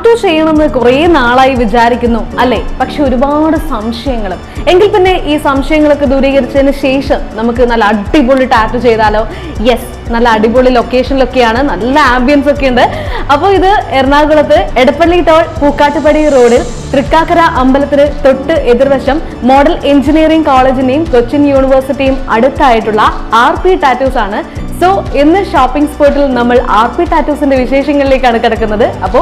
tattoo ചെയ്യണമെന്ന് കുറേ നാളായി വിചാരിക്കുന്നു അല്ലേ പക്ഷെ ഒരുപാട് സംശയങ്ങളും എങ്കിൽ പിന്നെ ഈ സംശയങ്ങളൊക്കെ ദൂരീകരിച്ചതിന് ശേഷം നമുക്ക് നല്ല അടിപൊളി ടാറ്റു ചെയ്താലോ യെസ് നല്ല അടിപൊളി ലൊക്കേഷനിലൊക്കെയാണ് നല്ല ആംബിയൻസ് ഒക്കെ ഉണ്ട് അപ്പോൾ ഇത് എറണാകുളത്ത് എടപ്പള്ളി ടോൾ പൂക്കാട്ടുപടി റോഡിൽ തൃക്കാക്കര അമ്പലത്തിന് തൊട്ട് എതിർവശം മോഡൽ എഞ്ചിനീയറിംഗ് കോളേജിന്റെയും കൊച്ചിൻ യൂണിവേഴ്സിറ്റിയും അടുത്തായിട്ടുള്ള ആർ പി ടാറ്റൂസ് ആണ് സോ ഇന്ന് ഷോപ്പിംഗ് സ്പോട്ടിൽ നമ്മൾ ആർ പി ടാറ്റൂസിന്റെ വിശേഷങ്ങളിലേക്കാണ് കിടക്കുന്നത് അപ്പോൾ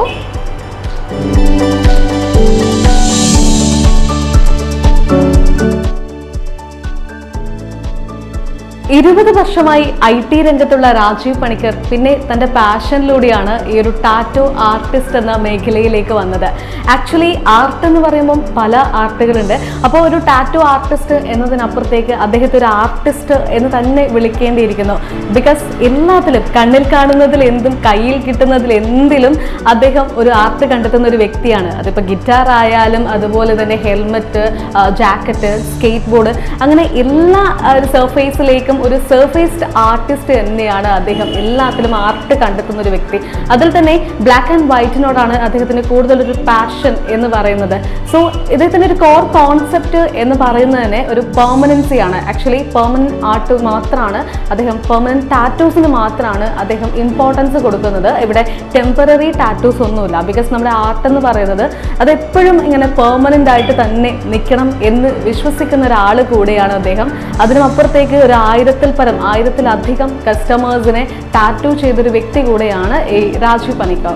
ഇരുപത് വർഷമായി ഐ ടി രംഗത്തുള്ള രാജീവ് പണിക്കർ പിന്നെ തന്റെ പാഷനിലൂടെയാണ് ഈ ഒരു ടാറ്റോ ആർട്ടിസ്റ്റ് എന്ന മേഖലയിലേക്ക് വന്നത് ആക്ച്വലി ആർട്ട് എന്ന് പറയുമ്പം പല ആർട്ടുകളുണ്ട് അപ്പോൾ ഒരു ടാറ്റോ ആർട്ടിസ്റ്റ് എന്നതിനപ്പുറത്തേക്ക് അദ്ദേഹത്തെ ഒരു ആർട്ടിസ്റ്റ് എന്ന് തന്നെ വിളിക്കേണ്ടിയിരിക്കുന്നു ബിക്കോസ് എല്ലാത്തിലും കണ്ണിൽ കാണുന്നതിൽ എന്തും കയ്യിൽ കിട്ടുന്നതിൽ എന്തിലും അദ്ദേഹം ഒരു ആർട്ട് കണ്ടെത്തുന്ന ഒരു വ്യക്തിയാണ് അതിപ്പോൾ ഗിറ്റാർ ആയാലും അതുപോലെ തന്നെ ഹെൽമെറ്റ് ജാക്കറ്റ് സ്കേറ്റ് ബോർഡ് അങ്ങനെ എല്ലാ ആ, ഒരു സർഫേസിലേക്കും ഒരു സർഫേസ്ഡ് ആർട്ടിസ്റ്റ് തന്നെയാണ് അദ്ദേഹം എല്ലാത്തിലും ആർട്ട് കണ്ടെത്തുന്ന ഒരു വ്യക്തി അതിൽ തന്നെ ബ്ലാക്ക് ആൻഡ് വൈറ്റിനോടാണ് അദ്ദേഹത്തിന് കൂടുതൽ ഒരു പാഷൻ എന്ന് പറയുന്നത് സോ ഇദ്ദേഹത്തിന് ഒരു കോർ കോൺസെപ്റ്റ് എന്ന് പറയുന്നത് തന്നെ ഒരു പെർമനൻസി ആണ് ആക്ച്വലി പെർമനന്റ് ആർട്ട് മാത്രമാണ് അദ്ദേഹം പെർമനന്റ് ടാറ്റൂസിന് മാത്രമാണ് അദ്ദേഹം ഇമ്പോർട്ടൻസ് കൊടുക്കുന്നത് ഇവിടെ ടെമ്പററി ടാറ്റൂസ് ഒന്നുമില്ല ബിക്കോസ് നമ്മുടെ ആർട്ട് എന്ന് പറയുന്നത് അത് എപ്പോഴും ഇങ്ങനെ പെർമനന്റ് ആയിട്ട് തന്നെ നിൽക്കണം എന്ന് വിശ്വസിക്കുന്ന ഒരാൾ കൂടെയാണ് അദ്ദേഹം അതിനും അപ്പുറത്തേക്ക് ഒരു ആയിരത്തിൽ പരം ആയിരത്തിലധികം കസ്റ്റമേഴ്സിനെ ടാറ്റു ചെയ്തൊരു വ്യക്തി കൂടെയാണ് ഈ രാജീവ് പണിക്കർ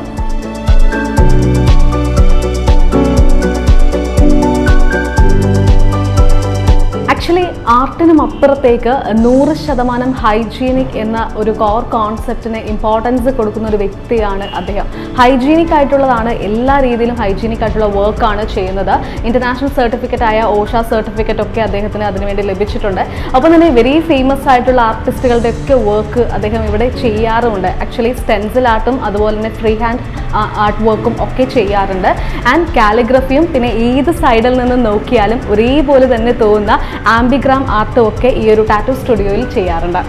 ആക്ച്വലി ആർട്ടിനും അപ്പുറത്തേക്ക് നൂറ് ശതമാനം ഹൈജീനിക് എന്ന ഒരു കോർ കോൺസെപ്റ്റിന് ഇമ്പോർട്ടൻസ് കൊടുക്കുന്ന ഒരു വ്യക്തിയാണ് അദ്ദേഹം ഹൈജീനിക് ആയിട്ടുള്ളതാണ് എല്ലാ രീതിയിലും ഹൈജീനിക് ആയിട്ടുള്ള വർക്കാണ് ചെയ്യുന്നത് ഇന്റർനാഷണൽ സർട്ടിഫിക്കറ്റ് ആയ ഓഷ സർട്ടിഫിക്കറ്റ് ഒക്കെ അദ്ദേഹത്തിന് അതിനുവേണ്ടി ലഭിച്ചിട്ടുണ്ട് അപ്പോൾ തന്നെ വെരി ഫേമസ് ആയിട്ടുള്ള ആർട്ടിസ്റ്റുകളുടെ ഒക്കെ വർക്ക് അദ്ദേഹം ഇവിടെ ചെയ്യാറുമുണ്ട് ആക്ച്വലി സ്റ്റെൻസിൽ ആർട്ടും അതുപോലെ തന്നെ ഫ്രീ ഹാൻഡ് ആർട്ട് വർക്കും ഒക്കെ ചെയ്യാറുണ്ട് ആൻഡ് കാലിഗ്രഫിയും പിന്നെ ഏത് സൈഡിൽ നിന്ന് നോക്കിയാലും ഒരേപോലെ തന്നെ തോന്നുന്ന ആംബിഗ്രാം ആർട്ടും ഒക്കെ ഈ ഒരു ടാറ്റു സ്റ്റുഡിയോയിൽ ചെയ്യാറുണ്ട്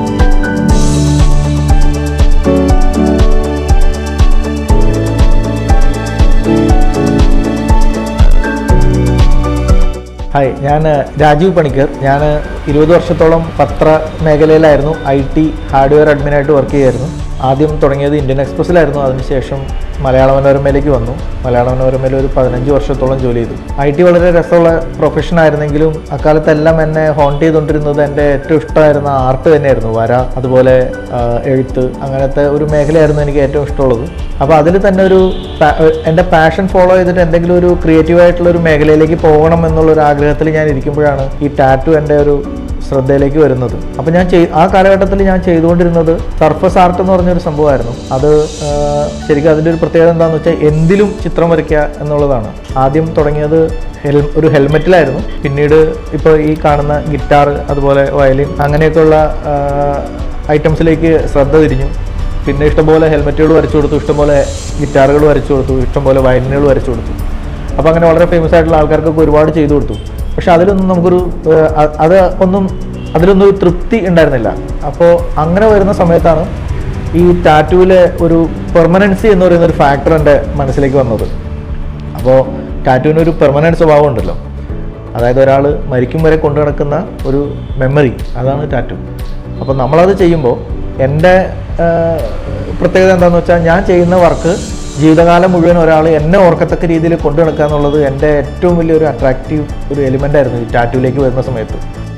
ഹായ് ഞാൻ രാജീവ് പണിക്കർ ഞാൻ ഇരുപത് വർഷത്തോളം പത്ര മേഖലയിലായിരുന്നു ഐ ടി ഹാർഡ്വെയർ അഡ്മിനായിട്ട് വർക്ക് ചെയ്യായിരുന്നു ആദ്യം തുടങ്ങിയത് ഇന്ത്യൻ എക്സ്പ്രസ്സിലായിരുന്നു അതിനുശേഷം മലയാള മനോരമയിലേക്ക് വന്നു മലയാള മനോരമയിൽ ഒരു പതിനഞ്ച് വർഷത്തോളം ജോലി ചെയ്തു ഐ ടി വളരെ രസമുള്ള പ്രൊഫഷൻ ആയിരുന്നെങ്കിലും അക്കാലത്തെല്ലാം എന്നെ ഹോണ്ട് ചെയ്തുകൊണ്ടിരുന്നത് എൻ്റെ ഏറ്റവും ഇഷ്ടമായിരുന്ന ആർട്ട് തന്നെയായിരുന്നു വര അതുപോലെ ആ, എഴുത്ത് അങ്ങനത്തെ ഒരു മേഖലയായിരുന്നു എനിക്ക് ഏറ്റവും ഇഷ്ടമുള്ളത് അപ്പോൾ അതിൽ തന്നെ ഒരു പാ- എൻ്റെ പാഷൻ ഫോളോ ചെയ്തിട്ട് എന്തെങ്കിലും ഒരു ക്രിയേറ്റീവ് ആയിട്ടുള്ള ഒരു മേഖലയിലേക്ക് പോകണം എന്നുള്ള ഒരു ആഗ്രഹത്തിൽ ഞാൻ ഇരിക്കുമ്പോഴാണ് ഈ ടാറ്റു എൻ്റെ ഒരു ശ്രദ്ധയിലേക്ക് വരുന്നത് അപ്പോൾ ഞാൻ ചെയ് ആ കാലഘട്ടത്തിൽ ഞാൻ ചെയ്തുകൊണ്ടിരുന്നത് സർഫസ് ആർട്ട് എന്ന് പറഞ്ഞൊരു സംഭവമായിരുന്നു അത് ആ, ശരിക്കും അതിൻ്റെ ഒരു പ്രത്യേകത എന്താണെന്ന് വെച്ചാൽ എന്തിലും ചിത്രം വരയ്ക്കുക എന്നുള്ളതാണ് ആദ്യം തുടങ്ങിയത് ഹെൽ ഒരു ഹെൽമെറ്റിലായിരുന്നു പിന്നീട് ഇപ്പോൾ ഈ കാണുന്ന ഗിറ്റാർ അതുപോലെ വയലിൻ അങ്ങനെയൊക്കെയുള്ള ഐറ്റംസിലേക്ക് ശ്രദ്ധ തിരിഞ്ഞു പിന്നെ ഇഷ്ടംപോലെ ഹെൽമെറ്റുകൾ വരച്ചു കൊടുത്തു ഇഷ്ടംപോലെ ഗിറ്റാറുകൾ വരച്ചു കൊടുത്തു ഇഷ്ടംപോലെ വയലിനുകൾ വരച്ചു കൊടുത്തു അപ്പോൾ അങ്ങനെ വളരെ ഫേമസ് ആയിട്ടുള്ള ആൾക്കാർക്കൊക്കെ ഒരുപാട് ചെയ്തു കൊടുത്തു പക്ഷെ അതിലൊന്നും നമുക്കൊരു ഏഹ്, അ- അത് ഒന്നും അതിലൊന്നും ഒരു തൃപ്തി ഉണ്ടായിരുന്നില്ല അപ്പോൾ അങ്ങനെ വരുന്ന സമയത്താണ് ഈ ടാറ്റുവിലെ ഒരു പെർമനൻസി എന്ന് പറയുന്ന ഒരു ഫാക്ടർ എൻ്റെ മനസ്സിലേക്ക് വന്നത് അപ്പോൾ ടാറ്റുവിന് ഒരു പെർമനൻറ്റ് സ്വഭാവം ഉണ്ടല്ലോ അതായത് ഒരാൾ മരിക്കും വരെ കൊണ്ടു നടക്കുന്ന ഒരു മെമ്മറി അതാണ് ടാറ്റു അപ്പോൾ നമ്മളത് ചെയ്യുമ്പോൾ എൻ്റെ ആ, പ്രത്യേകത എന്താണെന്ന് വെച്ചാൽ ഞാൻ ചെയ്യുന്ന വർക്ക് ജീവിതകാലം മുഴുവൻ ഒരാൾ എന്നെ ഓർക്കത്തക്ക രീതിയിൽ കൊണ്ടു നടക്കുക എന്നുള്ളത് എൻ്റെ ഏറ്റവും വലിയൊരു അട്രാക്റ്റീവ് ഒരു എലിമെൻ്റ് ആയിരുന്നു ഈ ടാറ്റുവിലേക്ക് വരുന്ന സമയത്ത്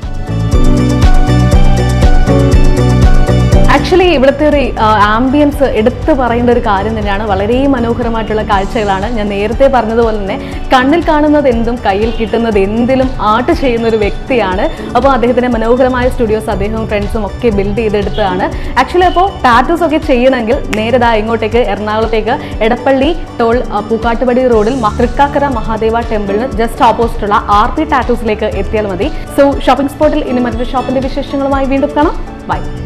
ആക്ച്വലി ഇവിടുത്തെ ഒരു ആംബിയൻസ് എടുത്തു പറയേണ്ട ഒരു കാര്യം തന്നെയാണ് വളരെ മനോഹരമായിട്ടുള്ള കാഴ്ചകളാണ് ഞാൻ നേരത്തെ പറഞ്ഞതുപോലെ തന്നെ കണ്ണിൽ കാണുന്നത് എന്തും കയ്യിൽ കിട്ടുന്നത് എന്തിലും ആർട്ട് ചെയ്യുന്ന ഒരു വ്യക്തിയാണ് അപ്പോൾ അദ്ദേഹത്തിന്റെ മനോഹരമായ സ്റ്റുഡിയോസ് അദ്ദേഹവും ഫ്രണ്ട്സും ഒക്കെ ബിൽഡ് ചെയ്തെടുത്തതാണ് ആക്ച്വലി അപ്പോൾ ടാറ്റൂസ് ഒക്കെ ചെയ്യണമെങ്കിൽ നേരതാ ഇങ്ങോട്ടേക്ക് എറണാകുളത്തേക്ക് എടപ്പള്ളി ടോൾ ആ, പൂക്കാട്ടുപടി റോഡിൽ മ- തൃക്കാക്കര മഹാദേവ ടെമ്പിളിന് ജസ്റ്റ് ഓപ്പോസിറ്റ് ഉള്ള ആർ പി ടാറ്റൂസിലേക്ക് എത്തിയാൽ മതി സോ ഷോപ്പിംഗ് സ്പോട്ടിൽ ഇനി മറ്റൊരു ഷോപ്പിന്റെ വിശേഷങ്ങളുമായി വീണ്ടും കാണാം ബൈ